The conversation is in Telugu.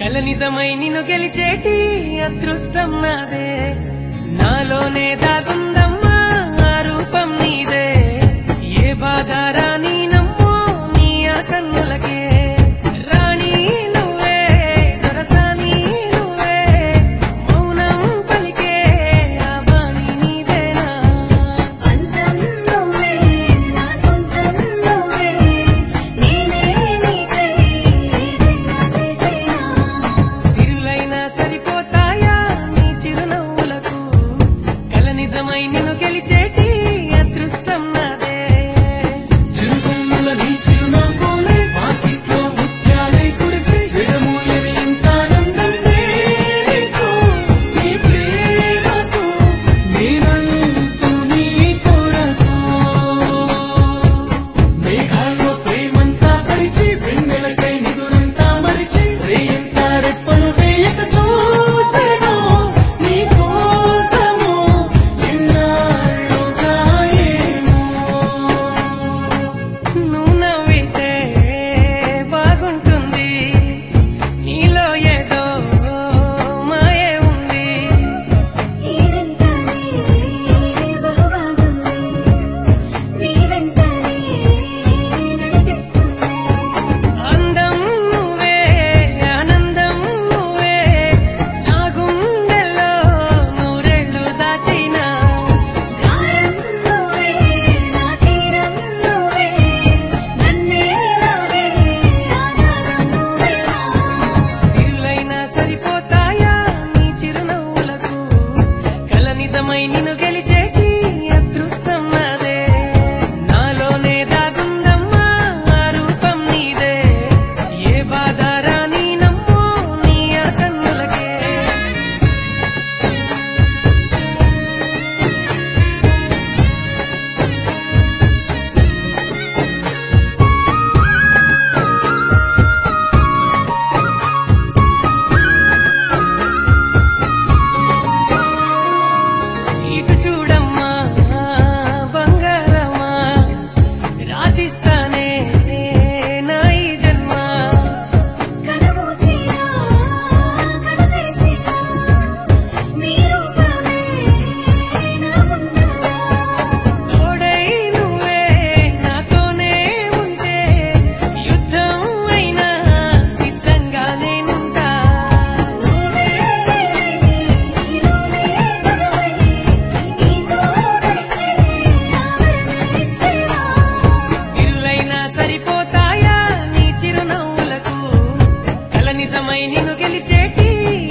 కల నిజమై నిన్ను గెలిచేటి అదృష్టం నాదే నాలోనే దాగుందమ్మా ఆ రూపం నీదే ఏ బాధ రాని నమ్మో నీ ఆ కన్నులకే రాణి నువ్వే దొరసాని నువ్వే మౌనం పలికే ఆ బాణి నీదేనా అంతం నువ్వే నా సొంతం నువ్వే నేనే నీకై ఏదైనా చేసేనా సిరులైనా సరిపోతాయా నీ చిరునవ్వులకు కల నిజమై నిన్ను గెలిచేటి అదృష్టం నాదే చిరుకొమ్ముల నీ చిరునవ్వులే వాకిట్లో ముత్యాలై కురిసి విడమూయని ఇంత ఆనందం నీకు, నీ ప్రేమకు, నేనంటూ నీ కొరకు. మేఘాల్లో ప్రేమంతా పరిచి వెన్నెలకై నిదురంతా మరిచి రేయంతా రెప్పలు వేయక చూసెను నీ కోసము ఎన్నాళ్ళుగా ఏమో నువ్వు నవ్వితే బాగుంటుంది నీలో ఏదో మాయే ఉంది ఈరంటానే బహుబాగుంది నీ వెంటనే నడిపిస్తుంది అందం నువ్వే ఆనందం నువ్వే నా గుండెల్లో నూరెళ్ళు దాచినా గారం నువ్వే నా తీరం నువ్వే నన్నే రావే ఆధారం నువ్వేనా సిరులైనా సరిపోతాయా నీ చిరునవ్వులకు కల నిజమై నిన్ను గెలిచేటి అదృష్టం నాదే నాలోనే దాగుందమ్మా ఆ రూపం నీదే ఏ బాధ రాని నమ్మో నీ ఆ కన్నులకే ఇటు చూడమ్మా బంగారమా రాసిస్తానే నా ఈ జన్మ కనబూసినా కడతెరిసినా నీ రూపమే నా ముందర తోడై నువ్వే నాతోనే ఉంటే యుద్ధం అయినా సిద్ధంగా నేనుంటా నువ్వే నీలోనే సగమై నీతో కలిసి ఆవరణించేవా సిరులైనా సరిపోతాయా నీ చిరునవ్వులకు కల నిజమై నిన్ను గెలిచేటి